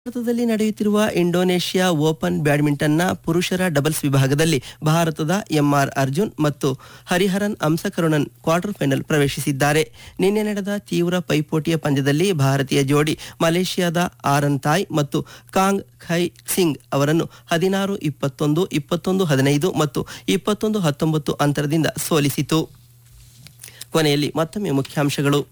ಭಾರತದಲ್ಲಿ ನಡೆಯುತ್ತಿರುವ Indonesia open ಬ್ಯಾಡ್ಮಿಂಟನ್ನ ಪುರುಷರ ಡಬಲ್ಸ್ ವಿಭಾಗದಲ್ಲಿ ಭಾರತದ ಎಂಆರ್ ಅರ್ಜುನ್ ಮತ್ತು ಹರಿಹರನ್ ಅಂಸಕರುಣನ್ ಕ್ವಾರ್ಟರ್ ಫೈನಲ್ ಪ್ರವೇಶಿಸಿದ್ದಾರೆ ನಿನ್ನೆ ನಡೆದ ತೀವ್ರ ಪೈಪೋಟಿಯ ಪಂದ್ಯದಲ್ಲಿ ಭಾರತೀಯ ಜೋಡಿ ಮಲೇಷ್ಯಾದ ಆರನ್ ತಾಯ್ ಮತ್ತು ಕಾಂಗ್ ಖೈ ಸಿಂಗ್ ಅವರನ್ನು ಹದಿನಾರು ಇಪ್ಪತ್ತೊಂದು ಇಪ್ಪತ್ತೊಂದು ಹದಿನೈದು ಮತ್ತು ಇಪ್ಪತ್ತೊಂದು ಹತ್ತೊಂಬತ್ತು ಅಂತರದಿಂದ ಸೋಲಿಸಿತು ಕೊನೆಯಲ್ಲಿ ಮತ್ತೊಮ್ಮೆ ಮುಖ್ಯಾಂಶಗಳು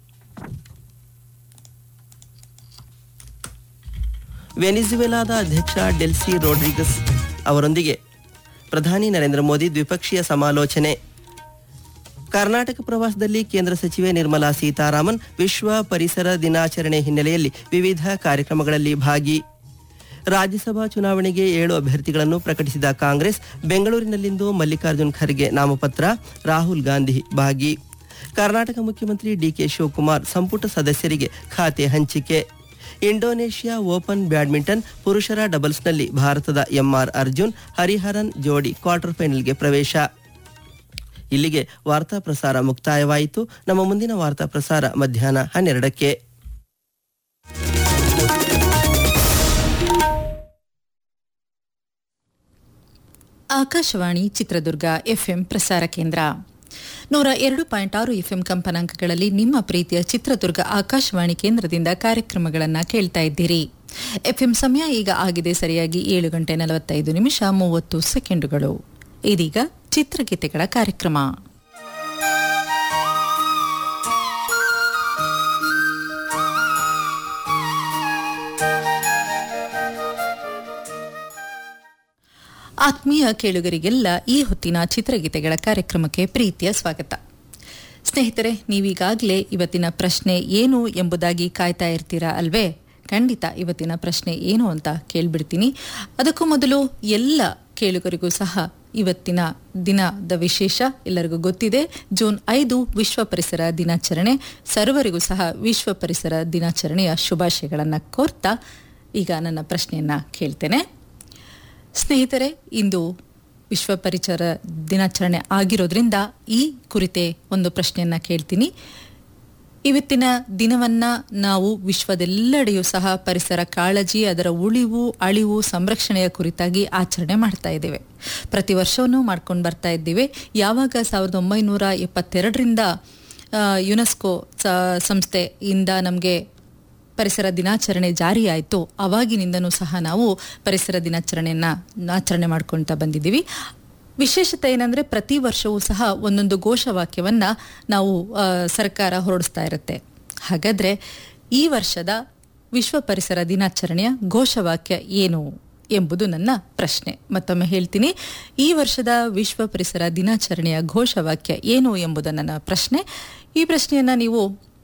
ವೆನಿಜುವೆಲಾದ ಅಧ್ಯಕ್ಷ ಡೆಲ್ಸಿ ರೋಡ್ರಿಗಸ್ ಅವರೊಂದಿಗೆ ಪ್ರಧಾನಿ ನರೇಂದ್ರ ಮೋದಿ ದ್ವಿಪಕ್ಷೀಯ ಸಮಾಲೋಚನೆ ಕರ್ನಾಟಕ ಪ್ರವಾಸದಲ್ಲಿ ಕೇಂದ್ರ ಸಚಿವೆ ನಿರ್ಮಲಾ ಸೀತಾರಾಮನ್ ವಿಶ್ವ ಪರಿಸರ ದಿನಾಚರಣೆ ಹಿನ್ನೆಲೆಯಲ್ಲಿ ವಿವಿಧ ಕಾರ್ಯಕ್ರಮಗಳಲ್ಲಿ ಭಾಗಿ ರಾಜ್ಯಸಭಾ ಚುನಾವಣೆಗೆ ಏಳು ಅಭ್ಯರ್ಥಿಗಳನ್ನು ಪ್ರಕಟಿಸಿದ ಕಾಂಗ್ರೆಸ್ ಬೆಂಗಳೂರಿನಲ್ಲಿಂದು ಮಲ್ಲಿಕಾರ್ಜುನ್ ಖರ್ಗೆ ನಾಮಪತ್ರ ರಾಹುಲ್ ಗಾಂಧಿ ಭಾಗಿ ಕರ್ನಾಟಕ ಮುಖ್ಯಮಂತ್ರಿ ಡಿಕೆ ಶಿವಕುಮಾರ್ ಸಂಪುಟ ಸದಸ್ಯರಿಗೆ ಖಾತೆ ಹಂಚಿಕೆ ಇಂಡೋನೇಷ್ಯಾ ಓಪನ್ ಬ್ಯಾಡ್ಮಿಂಟನ್ ಪುರುಷರ ಡಬಲ್ಸ್ನಲ್ಲಿ ಭಾರತದ ಎಂಆರ್ ಅರ್ಜುನ್ ಹರಿಹರನ್ ಜೋಡಿ ಕ್ವಾರ್ಟರ್ ಫೈನಲ್ಗೆ ಪ್ರವೇಶ ಇಲ್ಲಿಗೆ ವಾರ್ತಾ ಪ್ರಸಾರ ಮುಕ್ತಾಯವಾಯಿತು ನಮ್ಮ ಮುಂದಿನ ವಾರ್ತಾ ಪ್ರಸಾರ ಮಧ್ಯಾಹ್ನ ಹನ್ನೆರಡಕ್ಕೆ ಆಕಾಶವಾಣಿ ಚಿತ್ರದುರ್ಗ ಎಫ್ಎಂ ಪ್ರಸಾರ ಕೇಂದ್ರ ನೂರ ಎರಡು ಪಾಯಿಂಟ್ ಆರು ಎಫ್ಎಂ ಕಂಪನಾಂಕಗಳಲ್ಲಿ ನಿಮ್ಮ ಪ್ರೀತಿಯ ಚಿತ್ರದುರ್ಗ ಆಕಾಶವಾಣಿ ಕೇಂದ್ರದಿಂದ ಕಾರ್ಯಕ್ರಮಗಳನ್ನು ಕೇಳ್ತಾ ಇದ್ದೀರಿ ಎಫ್ಎಂ ಸಮಯ ಈಗ ಆಗಿದೆ ಸರಿಯಾಗಿ ಏಳು ಗಂಟೆ ನಲವತ್ತೈದು ನಿಮಿಷ ಮೂವತ್ತು ಸೆಕೆಂಡುಗಳು ಇದೀಗ ಚಿತ್ರಗೀತೆಗಳ ಕಾರ್ಯಕ್ರಮ ಆತ್ಮೀಯ ಕೇಳುಗರಿಗೆಲ್ಲ ಈ ಹೊತ್ತಿನ ಚಿತ್ರಗೀತೆಗಳ ಕಾರ್ಯಕ್ರಮಕ್ಕೆ ಪ್ರೀತಿಯ ಸ್ವಾಗತ ಸ್ನೇಹಿತರೆ ನೀವೀಗಾಗಲೇ ಇವತ್ತಿನ ಪ್ರಶ್ನೆ ಏನು ಎಂಬುದಾಗಿ ಕಾಯ್ತಾ ಇರ್ತೀರಾ ಅಲ್ವೇ ಖಂಡಿತ ಇವತ್ತಿನ ಪ್ರಶ್ನೆ ಏನು ಅಂತ ಕೇಳ್ಬಿಡ್ತೀನಿ ಅದಕ್ಕೂ ಮೊದಲು ಎಲ್ಲ ಕೇಳುಗರಿಗೂ ಸಹ ಇವತ್ತಿನ ದಿನದ ವಿಶೇಷ ಎಲ್ಲರಿಗೂ ಗೊತ್ತಿದೆ ಜೂನ್ ಐದು ವಿಶ್ವ ಪರಿಸರ ದಿನಾಚರಣೆ ಸರ್ವರಿಗೂ ಸಹ ವಿಶ್ವ ಪರಿಸರ ದಿನಾಚರಣೆಯ ಶುಭಾಶಯಗಳನ್ನು ಕೋರ್ತಾ ಈಗ ನನ್ನ ಪ್ರಶ್ನೆಯನ್ನ ಕೇಳ್ತೇನೆ ಸ್ನೇಹಿತರೆ ಇಂದು ವಿಶ್ವ ಪರಿಸರ ದಿನಾಚರಣೆ ಆಗಿರೋದ್ರಿಂದ ಈ ಕುರಿತೆ ಒಂದು ಪ್ರಶ್ನೆಯನ್ನ ಕೇಳ್ತೀನಿ ಇವತ್ತಿನ ದಿನವನ್ನ ನಾವು ವಿಶ್ವದೆಲ್ಲೆಡೆಯೂ ಸಹ ಪರಿಸರ ಕಾಳಜಿ ಅದರ ಉಳಿವು ಅಳಿವು ಸಂರಕ್ಷಣೆಯ ಕುರಿತಾಗಿ ಆಚರಣೆ ಮಾಡ್ತಾ ಇದ್ದೇವೆ ಪ್ರತಿ ವರ್ಷವೂ ಮಾಡ್ಕೊಂಡು ಬರ್ತಾ ಇದ್ದೀವಿ ಯಾವಾಗ ಸಾವಿರದ ಒಂಬೈನೂರ ಎಪ್ಪತ್ತೆರಡರಿಂದ ಯುನೆಸ್ಕೋ ಸಂಸ್ಥೆಯಿಂದ ನಮಗೆ ಪರಿಸರ ದಿನಾಚರಣೆ ಜಾರಿಯಾಯಿತು ಅವಾಗಿನಿಂದನೂ ಸಹ ನಾವು ಪರಿಸರ ದಿನಾಚರಣೆಯನ್ನ ಆಚರಣೆ ಮಾಡ್ಕೊಳ್ತಾ ಬಂದಿದ್ದೀವಿ ವಿಶೇಷತೆ ಏನಂದ್ರೆ ಪ್ರತಿ ವರ್ಷವೂ ಸಹ ಒಂದೊಂದು ಘೋಷವಾಕ್ಯವನ್ನ ನಾವು ಸರ್ಕಾರ ಹೊರಡಿಸ್ತಾ ಇರುತ್ತೆ ಹಾಗಾದ್ರೆ ಈ ವರ್ಷದ ವಿಶ್ವ ಪರಿಸರ ದಿನಾಚರಣೆಯ ಘೋಷವಾಕ್ಯ ಏನು ಎಂಬುದು ನನ್ನ ಪ್ರಶ್ನೆ ಮತ್ತೊಮ್ಮೆ ಹೇಳ್ತೀನಿ ಈ ವರ್ಷದ ವಿಶ್ವ ಪರಿಸರ ದಿನಾಚರಣೆಯ ಘೋಷವಾಕ್ಯ ಏನು ಎಂಬುದು ನನ್ನ ಪ್ರಶ್ನೆ ಈ ಪ್ರಶ್ನೆಯನ್ನ ನೀವು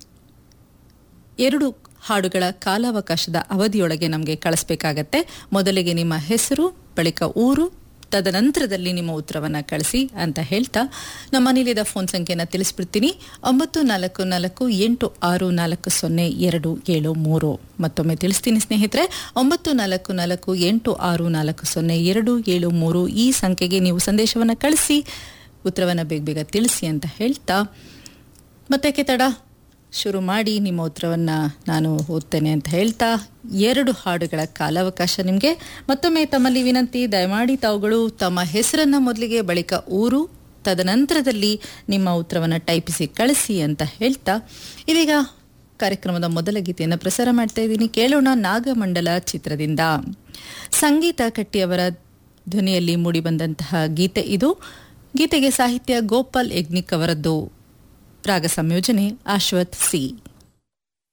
ಎರಡು ಹಾಡುಗಳ ಕಾಲಾವಕಾಶದ ಅವಧಿಯೊಳಗೆ ನಮಗೆ ಕಳಿಸ್ಬೇಕಾಗತ್ತೆ ಮೊದಲಿಗೆ ನಿಮ್ಮ ಹೆಸರು ಬಳಿಕ ಊರು ತದನಂತರದಲ್ಲಿ ನಿಮ್ಮ ಉತ್ತರವನ್ನು ಕಳಿಸಿ ಅಂತ ಹೇಳ್ತಾ ನಮ್ಮ ನಿಲಯದ ಫೋನ್ ಸಂಖ್ಯೆನ ತಿಳಿಸ್ಬಿಡ್ತೀನಿ ಒಂಬತ್ತು ನಾಲ್ಕು ನಾಲ್ಕು ಎಂಟು ಆರು ನಾಲ್ಕು ಸೊನ್ನೆ ಎರಡು ಏಳು ಮೂರು ಮತ್ತೊಮ್ಮೆ ತಿಳಿಸ್ತೀನಿ ಸ್ನೇಹಿತರೆ ಒಂಬತ್ತು ನಾಲ್ಕು ನಾಲ್ಕು ಎಂಟು ಆರು ನಾಲ್ಕು ಸೊನ್ನೆ ಎರಡು ಏಳು ಮೂರು ಈ ಸಂಖ್ಯೆಗೆ ನೀವು ಸಂದೇಶವನ್ನು ಕಳಿಸಿ ಉತ್ತರವನ್ನು ಬೇಗ ಬೇಗ ತಿಳಿಸಿ ಅಂತ ಹೇಳ್ತಾ ಮತ್ತೆ ತಡ ಶುರು ಮಾಡಿ ನಿಮ್ಮ ಉತ್ತರವನ್ನು ನಾನು ಓದ್ತೇನೆ ಅಂತ ಹೇಳ್ತಾ ಎರಡು ಹಾಡುಗಳ ಕಾಲಾವಕಾಶ ನಿಮಗೆ ಮತ್ತೊಮ್ಮೆ ತಮ್ಮಲ್ಲಿ ವಿನಂತಿ ದಯಮಾಡಿ ತಾವುಗಳು ತಮ್ಮ ಹೆಸರನ್ನ ಮೊದಲಿಗೆ ಬಳಿಕ ಊರು ತದನಂತರದಲ್ಲಿ ನಿಮ್ಮ ಉತ್ತರವನ್ನು ಟೈಪಿಸಿ ಕಳಿಸಿ ಅಂತ ಹೇಳ್ತಾ ಇದೀಗ ಕಾರ್ಯಕ್ರಮದ ಮೊದಲ ಗೀತೆಯನ್ನು ಪ್ರಸಾರ ಮಾಡ್ತಾ ಇದ್ದೀನಿ ಕೇಳೋಣ ನಾಗಮಂಡಲ ಚಿತ್ರದಿಂದ ಸಂಗೀತ ಕಟ್ಟಿಯವರ ಧ್ವನಿಯಲ್ಲಿ ಮೂಡಿಬಂದಂತಹ ಗೀತೆ ಇದು ಗೀತೆಗೆ ಸಾಹಿತ್ಯ ಗೋಪಾಲ್ ಯಜ್ನಿಕ್ ಅವರದ್ದು ರಾಗ ಸಂಯೋಜನೆ ಅಶ್ವಥ್ ಸಿ